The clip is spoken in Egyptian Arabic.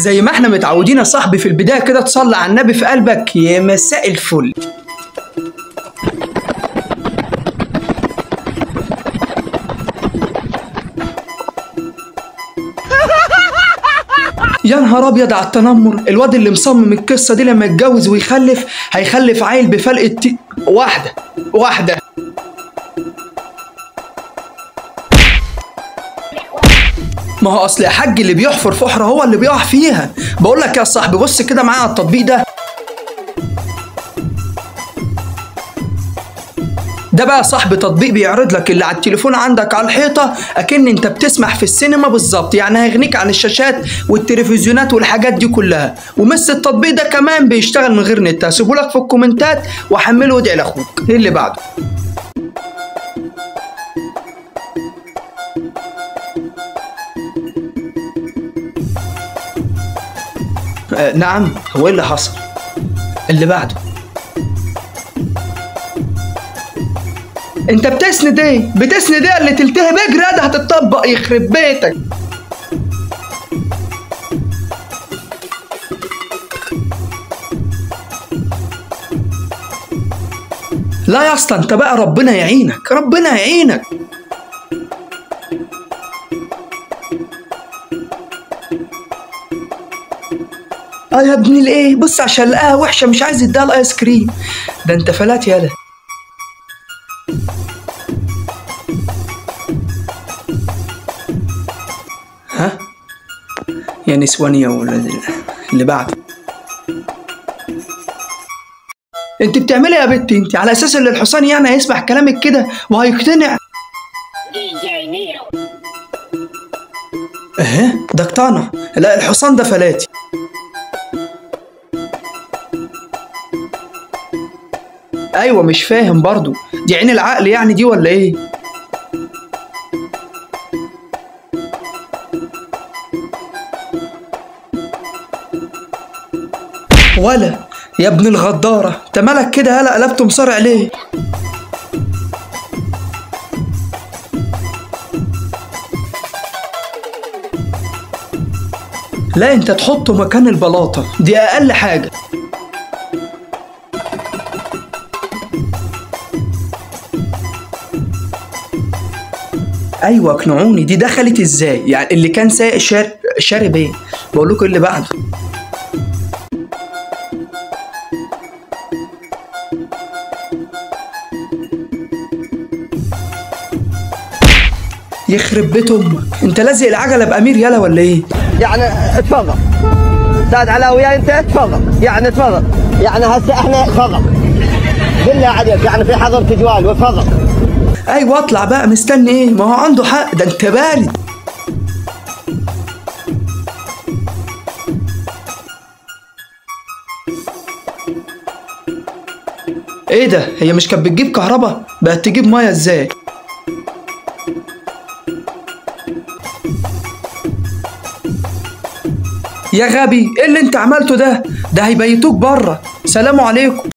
زي ما احنا متعودين يا صاحبي في البدايه كده تصلي على النبي في قلبك يا مساء الفل يا نهار ابيض على التنمر الواد اللي مصمم القصه دي لما يتجوز ويخلف هيخلف عيل بفلقه تي... واحده واحده ما هو اصل يا حاج اللي بيحفر فحره هو اللي بيقع فيها بقول لك يا صاحبي بص كده معايا على التطبيق ده ده بقى صاحب تطبيق بيعرض لك اللي على التليفون عندك على الحيطة أكن أنت بتسمح في السينما بالظبط يعني هيغنيك عن الشاشات والتلفزيونات والحاجات دي كلها ومس التطبيق ده كمان بيشتغل من غير نت هسيبه لك في الكومنتات وحمله وادعي لأخوك إيه اللي بعده آه نعم هو إيه اللي حصل اللي بعده انت بتسند ايه بتسند ايه اللي تلتهب اجري ده هتطبق يخرب بيتك لا يا اسطى انت بقى ربنا يعينك ربنا يعينك اه يا ابني الايه بص عشان لقاها وحشه مش عايز يديها الايس كريم ده انت فلات يالا ها يا نسوانية ولا اللي بعده انت بتعملي يا بنتي انت على اساس ان الحصان يعني هيسمع كلامك كده وهيقتنع ايه ده اقتنع لا الحصان ده فلاتي ايوه مش فاهم برضو دي عين العقل يعني دي ولا ايه ولا يا ابن الغدارة انت مالك كده هلا قلبت مصارع ليه لا انت تحطه مكان البلاطة دي اقل حاجة ايوه اقنعوني دي دخلت ازاي يعني اللي كان سايق شار... شارب ايه بقول لكم اللي بعده يخرب بيت امك انت لازق العجله بامير يلا ولا ايه يعني اتفضل استاذ علاوي انت اتفضل يعني اتفضل يعني هسه احنا تفضل بالله عليك يعني في حضر تجوال وتفضل ايوه اطلع بقى مستني ايه ما هو عنده حق ده انت بارد ايه ده هي مش كانت بتجيب كهرباء بقت تجيب ميه ازاي يا غبي ايه اللي انت عملته ده ده هيبيتوك بره سلام عليكم